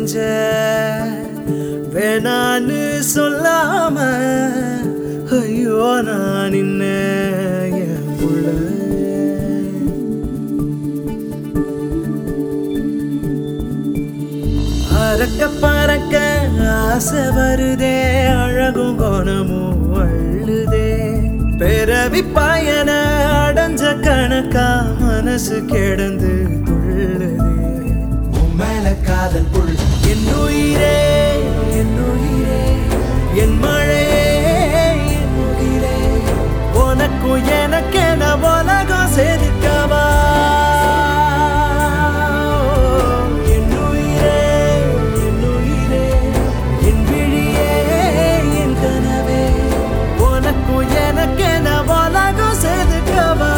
நெஞ்ச வேணான்னு சொல்லாம ஐயோ நான் நின்ன என் புள்ள அறக்க பறக்க ஆசை வருதே அழகும் குணமும் அள்ளுதே பிறவி பயன அடைஞ்ச கணக்கா மனசு கிடந்து துள்ளுதே உன் மேல காதல் புல் என் உயிரே என் உயிரே என் மழையே என் உயிரே உனக்கும் எனக்கென உலகம் செதுக்கவா என் உயிரே என் உயிரே என் விழியே என் கனவே உனக்கும் எனக்கென உலகம் செதுக்கவா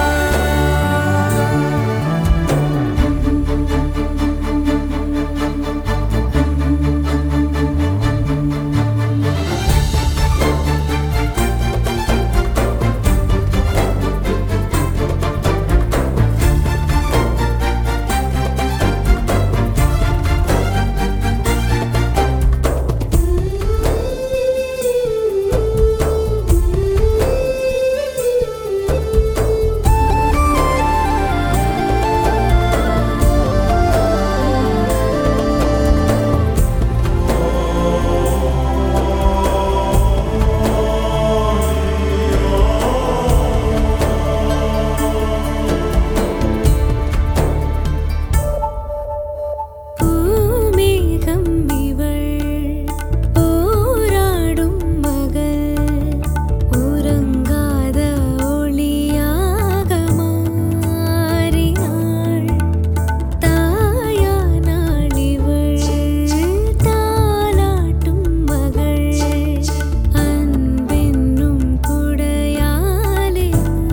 பூமேகம் இவள் போராடும் மகள் உறங்காத ஒளியாக மாறினாள் தாயானாள் இவள் தாலாட்டும் மகள் அன்பென்னும் குடையாலே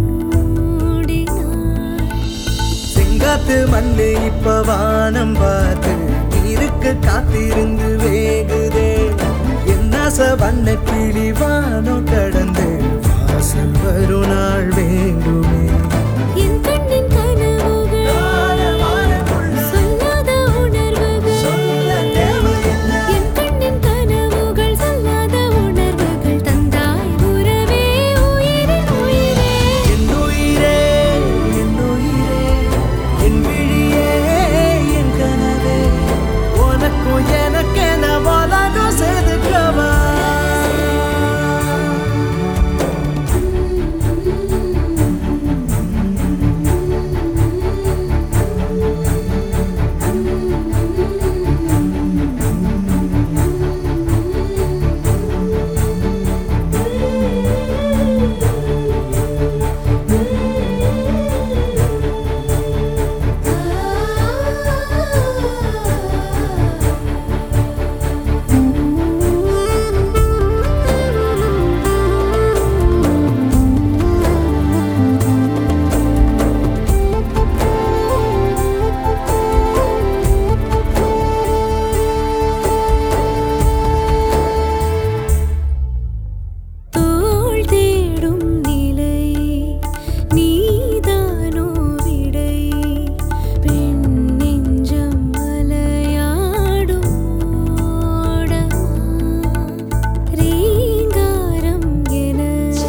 மூடினாள் செங்காத்து மண்ணு இப்ப வானம் பார்த்து நீருக்கு காத்திருந்து வேகுதே என்னாச வண்ண கிளி வானம் கடந்து வாசல் வரும் நாள் வேண்டுமே என் கண்ணின் கனவுகள் சொல்லாத உணர்வுகள் என் கண்ணின் கனவுகள் சொல்லாத உணர்வுகள் தந்தாய் உறவே உயிரின் உயிரே என் உயிரே என் உயிரே என் விழியே என் கனவே உனக்கும் எனக்கென உலகம் செதுக்கவா தோள் தேடும் நிலை நீதானோ விடை பெண் நெஞ்சம் மலையாடும் ஓடமா ரீங்காரம் என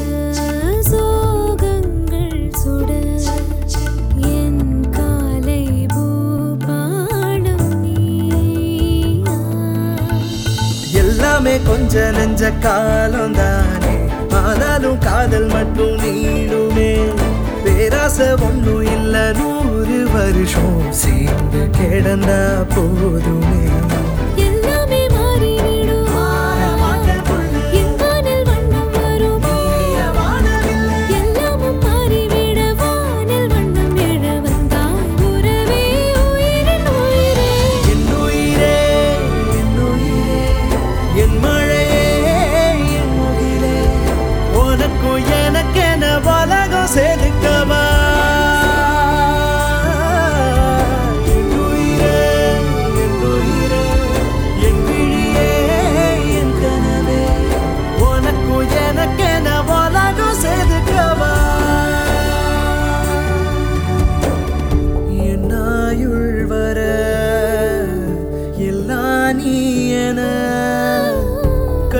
சோகங்கள் சுட என் காலை பூபாடம் நீயா எல்லாமே கொஞ்ச நெஞ்ச காலம் தானே ஆனாலும் காதல் மட்டும் நீளுமே பேராசை ஒண்ணும் இல்ல நூறு வருஷம் சேர்ந்து கிடந்தா போதுமே எல்லாமே மாறிவிடும் என் வானில் வண்ணம் வருமா எல்லாமும் மாறிவிட வானில் வண்ணம் எழ வந்தாய் உறவே உயிரின் உயிரே என் உயிரே என் உயிரே என் மழையே என் முகிலே உனக்கும் எனக்கென உலகம் செதுக்கவா என் உயிரே என் உயிரே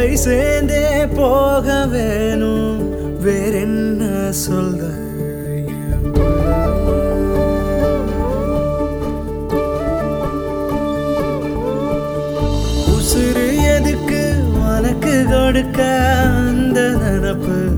கை சேர்ந்தே போக வேணும் வேறென்ன சொல்ல உசுறு எதுக்கு உனக்கு கொடுக்க அந்த நினப்பு